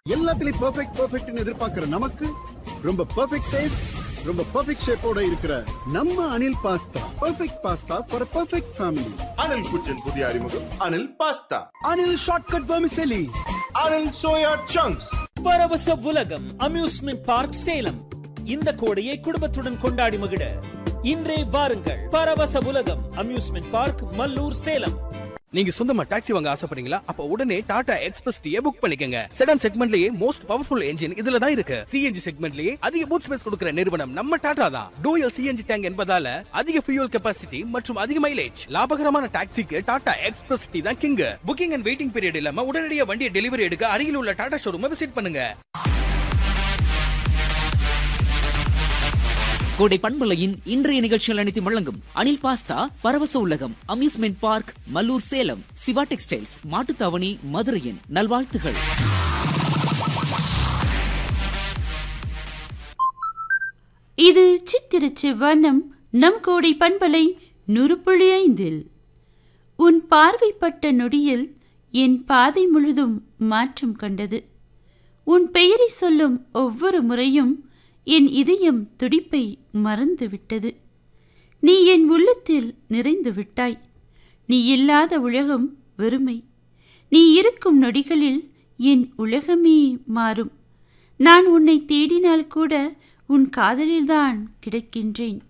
எல்லாத்துலயும் பெர்ஃபெக்ட் பெர்ஃபெக்ட்னு எதிர்பார்க்கிற நமக்கு ரொம்ப பெர்ஃபெக்ட் டேஸ்ட் ரொம்ப பெர்ஃபெக்ட் ஷேப்போட இருக்கிற நம்ம Anil pasta perfect pasta for perfect family Anil kitchen புதிய அறிமுகம் Anil pasta Anil shortcut vermicelli Anil soya chunks பரவச உலகம் அம்யூஸ்மெண்ட் பார்க் சேலம் இந்த கோடையை குடும்பத்துடன் கொண்டாடி மகிழ இன்றே வாருங்கள் பரவச உலகம் அம்யூஸ்மெண்ட் பார்க் மல்லூர் சேலம் நீங்க சொந்தமா டாக்ஸி வாங்க ஆசைப்படுறீங்களா அப்ப உடனே டாடா எக்ஸ்பிரஸ் டீயை புக் பண்ணிக்கங்க செடான் செக்மெண்ட்லயே மோஸ்ட் பவர்ஃபுல் என்ஜின் இதுல தான் இருக்கு சிஎன்ஜி செக்மெண்ட்லயே அதிக பூட் ஸ்பேஸ் கொடுக்கிற நிறுவனம் நம்ம டாடா தான் டூயல் சிஎன்ஜி டேங்க் என்பதால அதிக ஃபியூல் கெபாசிட்டி மற்றும் அதிக மைலேஜ் லாபகரமான டாக்ஸிக்கு டாடா எக்ஸ்பிரஸ் டீ தான் king booking and waiting period இல்லாம உடனடியாக வண்டியை டெலிவரி எடுக்க அருகில் உள்ள டாடா ஷோரூமை விசிட் பண்ணுங்க கோடை பண்பலையின் இன்றைய நிகழ்ச்சிகள் அனைத்தும் வழங்கும் அனில் பாஸ்தா பரவச உலகம் amusement park Mallur Salem Siva textiles Mattuthavani மதுரையின் நல்வாழ்த்துகள் இது சித்திரச்சு வண்ணம் நம் கோடை பண்பலை நூறு புள்ளி ஐந்தில் உன் பார்வைப்பட்ட நொடியில் என் பாதை முழுதும் மாற்றம் கண்டது உன் பெயரை சொல்லும் ஒவ்வொரு முறையும் என் இதயம் துடிப்பை மறந்துவிட்டது நீ என் உள்ளத்தில் நிறைந்து விட்டாய் நீ இல்லாத உலகம் வெறுமை நீ இருக்கும் நொடிகளில் என் உலகமே மாறும் நான் உன்னை தேடினால் கூட உன் காதலில்தான் கிடக்கின்றேன்